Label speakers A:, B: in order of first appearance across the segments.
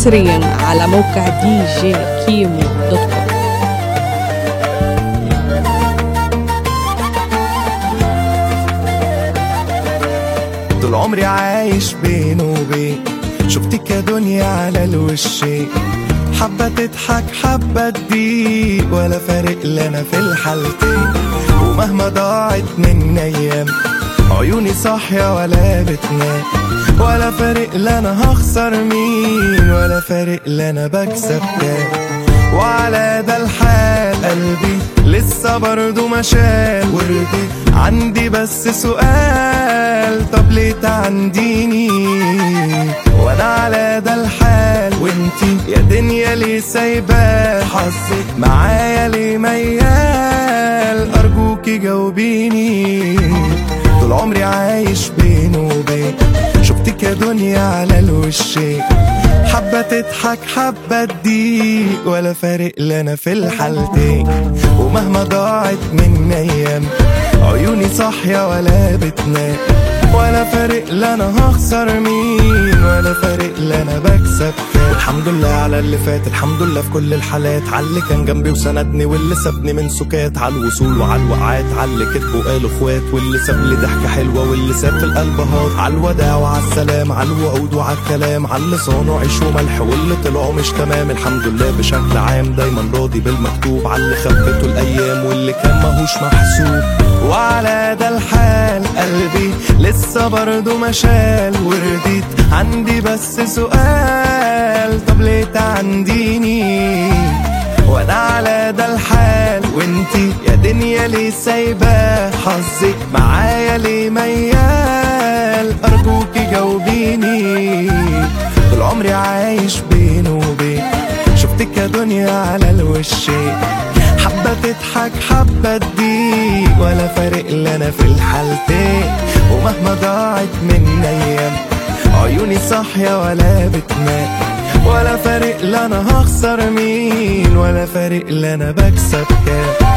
A: حصريا على موقع دي جي كيمو دوت كوم
B: طول عمري عايش بين وبين شفتك يا دنيا على الوشين حبة تضحك حبة تضيق ولا فارق لنا في الحالتين ومهما ضاعت من أيام عيوني صاحية ولا بتنام ولا فارق لنا هخسر مين ولا فارق لنا بكسب كام وعلى ده الحال قلبي لسه برضه مشال وردي عندي بس سؤال طب ليه تعنديني وانا على ده الحال وانتي يا دنيا ليه سايباه حظك معايا ليه ميال ارجوكي جاوبيني طول عمري عايش بين وبين شفتك يا دنيا على الوشين حبة تضحك حبة تضيق ولا فارق لنا في الحالتين ومهما ضاعت من أيام عيوني صاحية ولا بتنام ولا فارق لنا هخسر مين ولا فارق لنا بكسب كام الحمد لله على اللي فات الحمد لله في كل الحالات على اللي كان جنبي وسندني واللي سابني من سكات على الوصول وعلى الوقعات على اللي كتبوا قالوا اخوات واللي ساب لي ضحكه حلوه واللي ساب في القلب هات على الوداع وعلى السلام على الوعود وعلى الكلام على اللي صانوا عيش وملح واللي طلعوا مش تمام الحمد لله بشكل عام دايما راضي بالمكتوب على اللي خبته الايام واللي كان ماهوش محسوب وعلى ده الحال قلبي لسه برضه مشال ورديت عندي بس سؤال طب ليه تعنديني وانا على ده الحال وانتي يا دنيا ليه سايباه حظك معايا ليه ميال ارجوكي جاوبيني طول عمري عايش بين وبين شفتك يا دنيا على الوشين حبة تضحك حبة تضيق ولا فارق لنا في الحالتين ومهما ضاعت من أيام عيوني صاحية ولا بتنام ولا فارق لنا هخسر مين ولا فارق لنا بكسب كام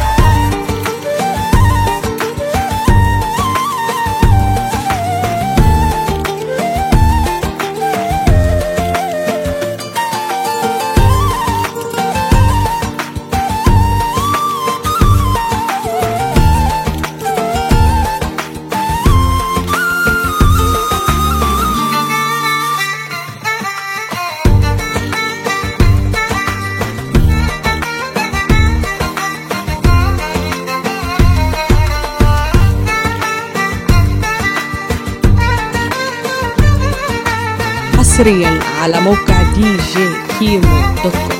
A: حصريا على موقع دي جي كيمو دوت كوم